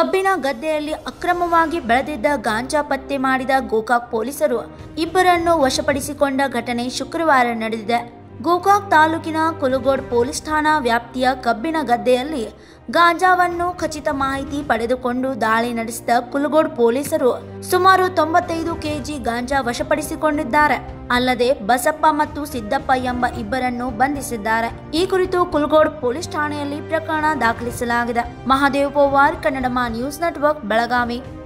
ಕಬ್ಬಿನ ಗದ್ದೆಯಲ್ಲಿ ಅಕ್ರಮವಾಗಿ ಬೆಳೆದಿದ್ದ ಗಾಂಜಾ ಪತ್ತೆ ಮಾಡಿದ ಗೋಕಾಕ್ ಪೊಲೀಸರು ಇಬ್ಬರನ್ನು ವಶಪಡಿಸಿಕೊಂಡ ಘಟನೆ ಶುಕ್ರವಾರ ನಡೆದಿದೆ ಗೋಕಾಕ್ ತಾಲೂಕಿನ ಕುಲಗೋಡ್ ಪೊಲೀಸ್ ಠಾಣಾ ವ್ಯಾಪ್ತಿಯ ಕಬ್ಬಿನ ಗದ್ದೆಯಲ್ಲಿ ಗಾಂಜಾವನ್ನು ಖಚಿತ ಮಾಹಿತಿ ಪಡೆದುಕೊಂಡು ದಾಳಿ ನಡೆಸಿದ ಕುಲಗೋಡ್ ಪೊಲೀಸರು ಸುಮಾರು ತೊಂಬತ್ತೈದು ಕೆಜಿ ಗಾಂಜಾ ವಶಪಡಿಸಿಕೊಂಡಿದ್ದಾರೆ ಅಲ್ಲದೆ ಬಸಪ್ಪ ಮತ್ತು ಸಿದ್ದಪ್ಪ ಎಂಬ ಇಬ್ಬರನ್ನು ಬಂಧಿಸಿದ್ದಾರೆ ಈ ಕುರಿತು ಕುಲಗೋಡ್ ಪೊಲೀಸ್ ಠಾಣೆಯಲ್ಲಿ ಪ್ರಕರಣ ದಾಖಲಿಸಲಾಗಿದೆ ಮಹಾದೇವ್ ಪವಾರ್ ಕನ್ನಡಮ ನ್ಯೂಸ್ ನೆಟ್ವರ್ಕ್ ಬೆಳಗಾವಿ